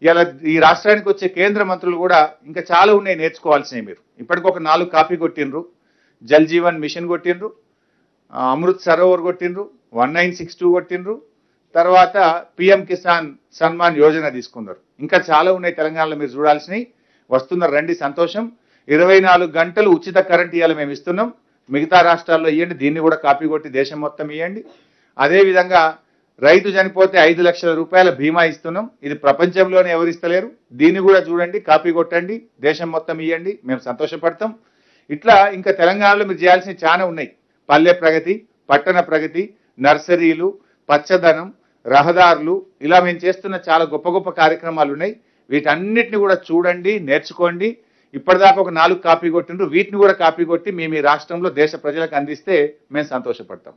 ఇలా ఈ రాష్ట్రానికి వచ్చే కేంద్ర మంత్రులు కూడా ఇంకా చాలా ఉన్నాయి నేర్చుకోవాల్సినవి మీరు ఇప్పటికి ఒక నాలుగు కాపీ కొట్టిండ్రు జల్ జీవన్ మిషన్ కొట్టిండ్రు ఆ, అమృత్ సరోవర్ కొట్టిండ్రు వన్ నైన్ సిక్స్ టూ కొట్టిండ్రు తర్వాత పిఎం కిసాన్ సన్మాన్ యోజన తీసుకున్నారు ఇంకా చాలా ఉన్నాయి తెలంగాణలో మీరు చూడాల్సినవి వస్తున్నారు రండి సంతోషం ఇరవై నాలుగు గంటలు ఉచిత కరెంట్ ఇవ్వాలి మేము ఇస్తున్నాం మిగతా రాష్ట్రాల్లో ఇవ్వండి దీన్ని కూడా కాపీ కొట్టి దేశం మొత్తం ఇవ్వండి అదేవిధంగా రైతు చనిపోతే ఐదు లక్షల రూపాయల బీమా ఇస్తున్నాం ఇది ప్రపంచంలోనే ఎవరు ఇస్తలేరు దీన్ని కూడా చూడండి కాపీ కొట్టండి దేశం మొత్తం ఇవ్వండి మేము సంతోషపడతాం ఇట్లా ఇంకా తెలంగాణలో మీరు చేయాల్సినవి చాలా ఉన్నాయి పల్లె ప్రగతి పట్టణ ప్రగతి నర్సరీలు పచ్చదనం రహదారులు ఇలా మేము చేస్తున్న చాలా గొప్ప గొప్ప కార్యక్రమాలు ఉన్నాయి వీటన్నిటిని కూడా చూడండి నేర్చుకోండి ఇప్పటిదాకా ఒక నాలుగు కాపీ కొట్టిండ్రు వీటిని కూడా కాపీ కొట్టి మేము ఈ రాష్ట్రంలో దేశ ప్రజలకు అందిస్తే మేము సంతోషపడతాం